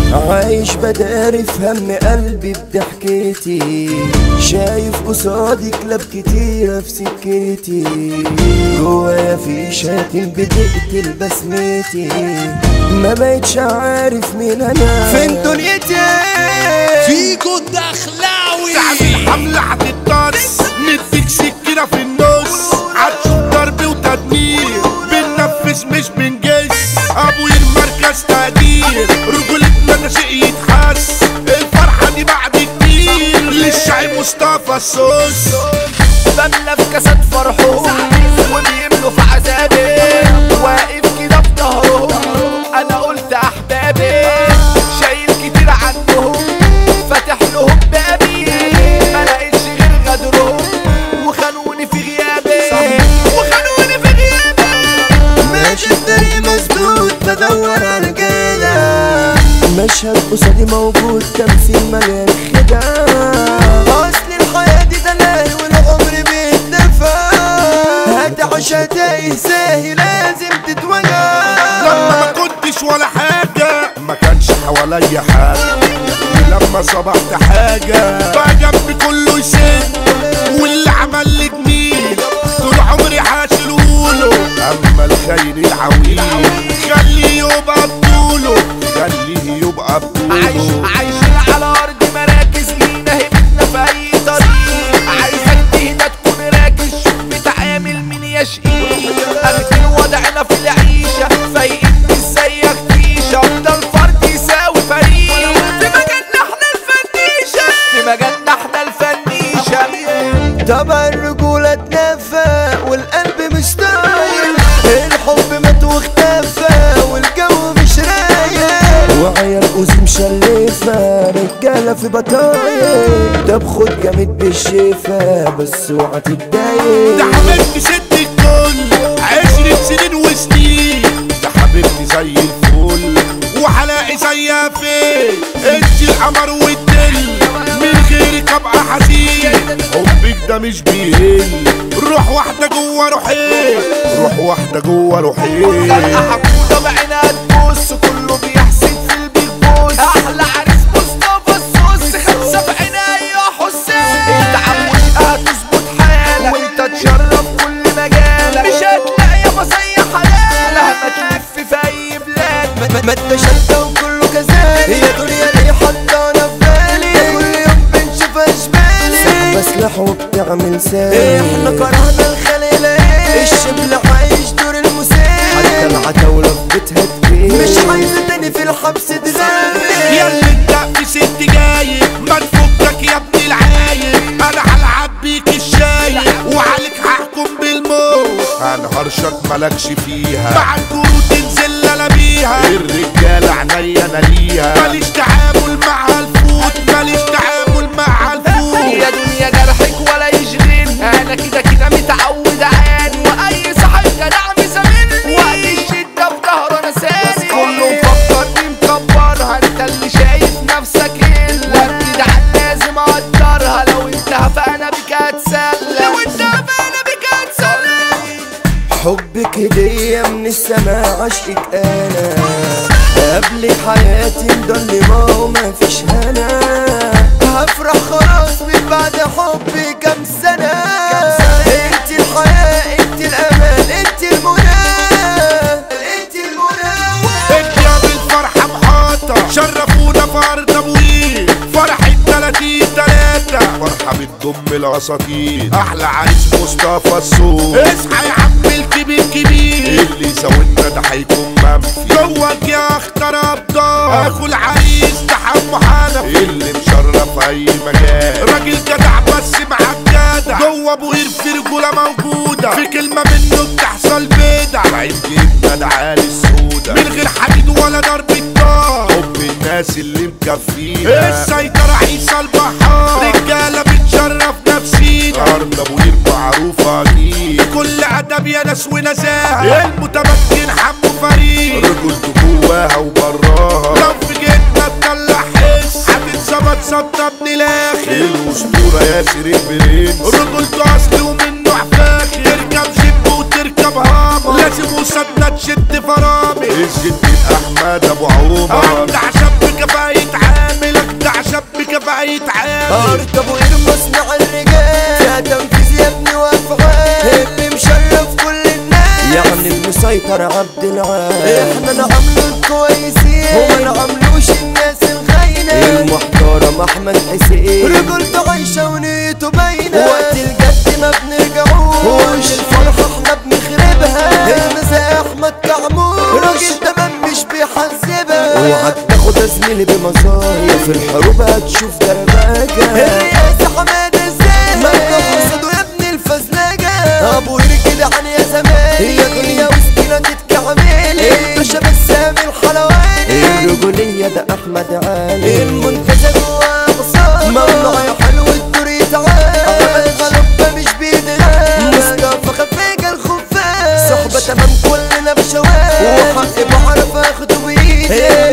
عايش بداري في هم قلبي بضحكتي شايف قصادي كلاب كتيرة في سكتي جوايا في شاتم بتقتل بسمتي ما بقتش عارف مين انا فين دنيتي فيجو الدخلاوي تعمل حملة هتتطرس نديك سكينة في النص هتشوف ضرب وتدمير بننفذ مش بنجس ابوي المركز تقدير رجولتنا شيء يتحس الفرحة دي بعد كتير للشعب مصطفى الصوص بملى في كاسات فرحهم وبيملوا في عذابي واقف كده في ظهرهم انا قلت احبابي شايل كتير عنهم فاتح لهم بابي ما لقيتش غير غدرهم وخانوني في غيابي وخانوني في غيابي ماشي الطريق مسدود بدور على كده مشهد قصادي موجود تمثيل مليان خداع اصل الحياة دي دلال والعمر بيتدفع هتعيش هتايه ساهي لازم تتوجع لما ما كنتش ولا حاجة ما كانش حواليا حاجة ولما صبحت حاجة بقى جنبي كله يسد واللي عمل لي جميل طول عمري حاشلهوله اما الخير العويل خليه يبقى بطوله خليه يبقى عايش بطوله عايشين على ارض مراكز لينا هبتنا في اي طريق عايزك هنا تكون راكز شوف بتعامل مين يا شقيق اخدين وضعنا في العيشه فايقين مش زيك فيشه ده الفرد يساوي فريق في مجالنا احنا الفنيشه في مجالنا احنا الفنيشه طبعا الرجولة اتنفى والقلب مش طاير الحب مات واختفى والجو مش رايق وعيال قوس مشلفة رجالة في بطايق طب خد جامد بالشفا بس اوعى ده تتضايق حبيبتي ست الكل عشرة سنين وسنين ده حبيبتي زي الفل وهلاقي زيها فين انت القمر والدل من غيرك ابقى حزين حبك ده مش بيهل روح واحدة جوه روحين روح واحدة جوه روحين خلقة حقودة بعينها تبص كله بيحسد في البيج بوس احلى عريس مصطفى الصوص خمسة في عينيا يا حسين انت عموش هتظبط حالك وانت تشرف كل مجالك مش هتلاقي يا مصية حلال مهما تلف في اي بلاد ما انت شتى وكله كذلك هي دنيا ليه حطانا في بالي ده كل يوم بنشوفها جبالي بسلح وبتعمل سالي احنا كرهنا الخليلة الشبل عايش دور المسير حتى العتاولة في بيتها كبير مش عايزة تاني في الحبس يا دلالي اللي انت في ست جاي ما تفكك يا ابن العايب انا هلعب بيك الشاي وعليك هحكم بالموت هنهرشك مالكش فيها مع الكروت تنزل انا بيها الرجاله عينيا انا ليها ماليش تعامل مع الفوت ماليش تعامل مع الفوت يا دنيا جرحك ولا يشغل انا كده كده متعود عاني واي صاحب جدع مسامرني وقت الشده في ظهره انا ساني كله مفكر دي مكبرها انت اللي شايف نفسك الا الجدعان لازم اقدرها لو انت فانا بك هتسلى لو انت فانا بك هتسلى حبك هدية من السماء عشقك انا قبل حياتي مضلمة وما فيش هنا هفرح خلاص من بعد حبي كام سنة انت الحياة انت الامان انت المنى انت المنى انت يا بالفرحة محاطة شرفونا في ارض ابويه فرحة 30 تلاتة فرحة بتضم الاساطير احلى عريس مصطفى الصوت اصحى يا عم الكبير كبير اللي زودنا ده هيكون منفي جواك يا اختار ابطال اخو العريس ده حمو حنفي اللي مشرف اي مجال راجل جدع بس معاك جدع جوه ابو قير في رجوله موجوده في كلمه منه بتحصل بدع وعيب جبنا ده عالي السودا من غير حديد ولا ضرب النار حب الناس اللي مكفينا السيطرة عيسى البحار رجالة بتشرف نفسينا أرض أبو قير معروفة أكيد كل أدب يا ناس ونزاهة المتمكن حمو فريد رجولته جواها وبراها لو في جيتنا تطلع حس هتتظبط ظبطة ابن الآخر الأسطورة ياسر البرنس رجولته أصل ومنه فاخر تركب جيب وتركب هامر لازم وسطنا تشد فرامل الجد أحمد أبو عمر أبدع شاب كفاية اركبوا مصنع الرجال يا تنفيذ يا ابني وافعال اللي مشرف كل الناس يعني المسيطر عبد العال احنا نعملوا الكويسين وما نعملوش الناس الخاينة المحترم احمد حسين رجولته عايشة ونيته باينة وقت الجد ما بنرجعوش الفرحة احنا بنخربها المساء احمد كعموش راجل تمام مش بيحذبها اوعك تاخد يا زميلي بمزايا في الحروب هتشوف دربكة الرئاسة حماد ازاي ممدوح قصده يا ابن الفزلجة ابو كده عن يا زمان هي دنيا وسكينة تتكعملي الباشا بسام الحلواني الرجولية ده احمد علي المنتزه جوا اغصان ممنوع يا حلو الدور يتعال احمد غلبة مش بيدغال مصطفى خفيجة الخفاش صحبة تمام كلنا بشوال وحق بعرف اخده بايدي